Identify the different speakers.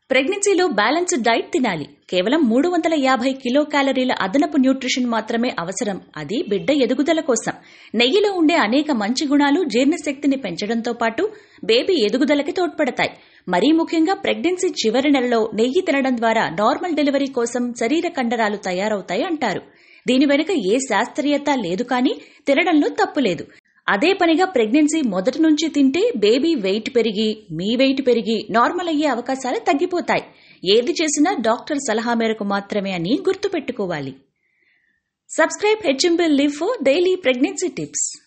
Speaker 1: ప్రెగ్నెన్సీలో balanced diet తినాలి కేవలం మూడు వందల యాభై కిలో క్యాలరీల అదనపు న్యూట్రిషన్ మాత్రమే అవసరం అది బిడ్డ ఎదుగుదల కోసం నెయ్యిలో ఉండే అనేక మంచి గుణాలు జీర్ణశక్తిని పెంచడంతో పాటు బేబీ ఎదుగుదలకి తోడ్పడతాయి మరీ ముఖ్యంగా ప్రెగ్నెన్సీ చివరి నెలలో నెయ్యి తినడం ద్వారా నార్మల్ డెలివరీ కోసం శరీర కండరాలు తయారవుతాయి అంటారు దీని వెనుక ఏ శాస్త్రీయత లేదు కానీ తినడంలో తప్పు లేదు అదే పనిగా ప్రెగ్నెన్సీ మొదటి నుంచి తింటే బేబీ వెయిట్ పెరిగి మీ వెయిట్ పెరిగి నార్మల్ అయ్యే అవకాశాలు తగ్గిపోతాయి ఏది చేసినా డాక్టర్ సలహా మేరకు మాత్రమే అని గుర్తుపెట్టుకోవాలి సబ్స్క్రైబ్ హెచ్ఎంబిల్ live for daily pregnancy tips